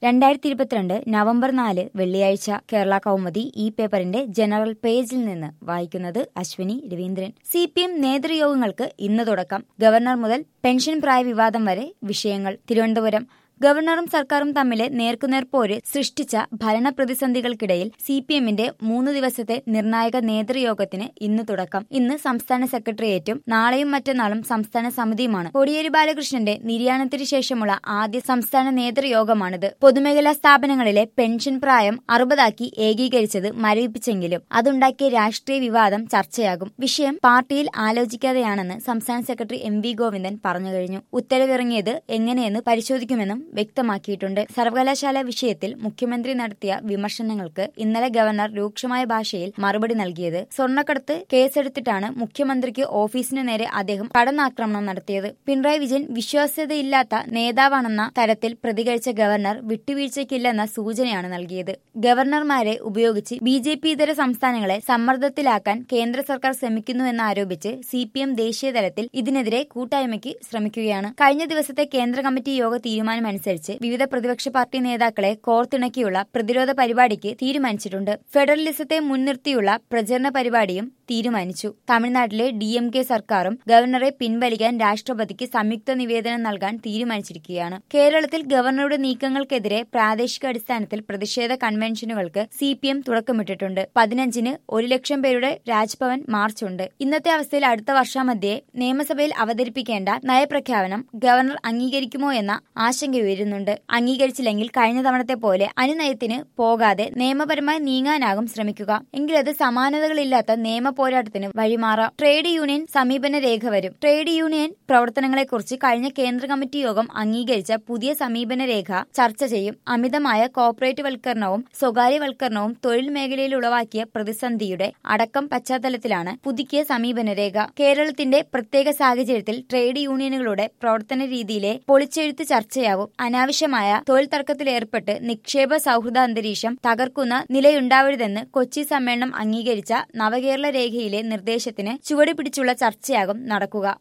രണ്ടായിരത്തി ഇരുപത്തിരണ്ട് നവംബർ നാല് വെള്ളിയാഴ്ച കേരള കൗമുദി ഈ പേപ്പറിന്റെ ജനറൽ പേജിൽ നിന്ന് വായിക്കുന്നത് Ashwini Raveendran C P M നേതൃയോഗങ്ങൾക്ക് ഇന്ന് തുടക്കം ഗവർണർ മുതൽ പെൻഷൻ പ്രായ വിവാദം വരെ വിഷയങ്ങൾ തിരുവനന്തപുരം ഗവർണറും സർക്കാരും തമ്മിലെ നേർക്കുനേർ പോര് സൃഷ്ടിച്ച ഭരണപ്രതിസന്ധികൾക്കിടയിൽ സി പി എമ്മിന്റെ മൂന്ന് ദിവസത്തെ നിർണായക നേതൃയോഗത്തിന് ഇന്ന് തുടക്കം ഇന്ന് സംസ്ഥാന സെക്രട്ടേറിയറ്റും നാളെയും മറ്റന്നാളും സംസ്ഥാന സമിതിയുമാണ് കോടിയേരി ബാലകൃഷ്ണന്റെ നിര്യാണത്തിന് ശേഷമുള്ള ആദ്യ സംസ്ഥാന നേതൃയോഗമാണിത് പൊതുമേഖലാ സ്ഥാപനങ്ങളിലെ പെൻഷൻ പ്രായം അറുപതാക്കി ഏകീകരിച്ചത് മരവിപ്പിച്ചെങ്കിലും അതുണ്ടാക്കിയ രാഷ്ട്രീയ വിവാദം ചർച്ചയാകും വിഷയം പാർട്ടിയിൽ ആലോചിക്കാതെയാണെന്ന് സംസ്ഥാന സെക്രട്ടറി എം വി ഗോവിന്ദൻ പറഞ്ഞു കഴിഞ്ഞു ഉത്തരവിറങ്ങിയത് എങ്ങനെയെന്ന് പരിശോധിക്കുമെന്നും വ്യക്തമാക്കിയിട്ടുണ്ട് സർവകലാശാല വിഷയത്തിൽ മുഖ്യമന്ത്രി നടത്തിയ വിമർശനങ്ങൾക്ക് ഇന്നലെ ഗവർണർ രൂക്ഷമായ ഭാഷയിൽ മറുപടി നൽകിയത് സ്വർണ്ണക്കടത്ത് കേസെടുത്തിട്ടാണ് മുഖ്യമന്ത്രിക്ക് ഓഫീസിനു നേരെ അദ്ദേഹം കടന്നാക്രമണം നടത്തിയത് പിണറായി വിജയൻ വിശ്വാസ്യതയില്ലാത്ത നേതാവാണെന്ന തരത്തിൽ പ്രതികരിച്ച ഗവർണർ വിട്ടുവീഴ്ചയ്ക്കില്ലെന്ന സൂചനയാണ് നൽകിയത് ഗവർണർമാരെ ഉപയോഗിച്ച് ബി ജെ പി ഇതര സംസ്ഥാനങ്ങളെ സമ്മർദ്ദത്തിലാക്കാൻ കേന്ദ്ര സർക്കാർ ശ്രമിക്കുന്നുവെന്നാരോപിച്ച് സി പി എം ദേശീയ തലത്തിൽ ഇതിനെതിരെ കൂട്ടായ്മയ്ക്ക് ശ്രമിക്കുകയാണ് കഴിഞ്ഞ ദിവസത്തെ കേന്ദ്ര കമ്മിറ്റി യോഗ തീരുമാനമനുസരിച്ച് വിവിധ പ്രതിപക്ഷ പാർട്ടി നേതാക്കളെ കോർത്തിണക്കിയുള്ള പ്രതിരോധ പരിപാടിക്ക് തീരുമാനിച്ചിട്ടുണ്ട് ഫെഡറലിസത്തെ മുൻനിർത്തിയുള്ള പ്രചരണ പരിപാടിയും തീരുമാനിച്ചു തമിഴ്നാട്ടിലെ ഡി എം കെ സർക്കാരും ഗവർണറെ പിൻവലിക്കാൻ രാഷ്ട്രപതിക്ക് സംയുക്ത നിവേദനം നൽകാൻ തീരുമാനിച്ചിരിക്കുകയാണ് കേരളത്തിൽ ഗവർണറുടെ നീക്കങ്ങൾക്കെതിരെ പ്രാദേശിക അടിസ്ഥാനത്തിൽ പ്രതിഷേധ കൺവെൻഷനുകൾക്ക് സി പി എം തുടക്കമിട്ടിട്ടുണ്ട് പതിനഞ്ചിന് ഒരു ലക്ഷം പേരുടെ രാജ്ഭവൻ മാർച്ചുണ്ട് ഇന്നത്തെ അവസ്ഥയിൽ അടുത്ത വർഷമധ്യേ നിയമസഭയിൽ അവതരിപ്പിക്കേണ്ട നയപ്രഖ്യാപനം ഗവർണർ അംഗീകരിക്കുമോ എന്ന ആശങ്കയുയരുന്നുണ്ട് അംഗീകരിച്ചില്ലെങ്കിൽ കഴിഞ്ഞ തവണത്തെ പോലെ അനുനയത്തിന് പോകാതെ നിയമപരമായി നീങ്ങാനാകും ശ്രമിക്കുക എങ്കിലത് സമാനതകളില്ലാത്ത നിയമ പോരാട്ടത്തിന് വഴിമാറാം ട്രേഡ് യൂണിയൻ സമീപന രേഖ വരും ട്രേഡ് യൂണിയൻ പ്രവർത്തനങ്ങളെക്കുറിച്ച് കഴിഞ്ഞ കേന്ദ്ര കമ്മിറ്റി യോഗം അംഗീകരിച്ച പുതിയ സമീപന രേഖ ചർച്ച ചെയ്യും അമിതമായ കോർപ്പറേറ്റ് വൽക്കരണവും സ്വകാര്യവൽക്കരണവും തൊഴിൽ മേഖലയിൽ ഉളവാക്കിയ പ്രതിസന്ധിയുടെ അടക്കം പശ്ചാത്തലത്തിലാണ് പുതുക്കിയ സമീപന രേഖ കേരളത്തിന്റെ പ്രത്യേക സാഹചര്യത്തിൽ ട്രേഡ് യൂണിയനുകളുടെ പ്രവർത്തന രീതിയിലെ പൊളിച്ചെഴുത്ത് ചർച്ചയാവും അനാവശ്യമായ തൊഴിൽ തർക്കത്തിലേർപ്പെട്ട് നിക്ഷേപ സൗഹൃദ അന്തരീക്ഷം തകർക്കുന്ന നിലയുണ്ടാവരുതെന്ന് കൊച്ചി സമ്മേളനം അംഗീകരിച്ച നവകേരള രേഖയിലെ നിർദ്ദേശത്തിന് ചുവട് പിടിച്ചുള്ള ചർച്ചയാകും നടക്കുക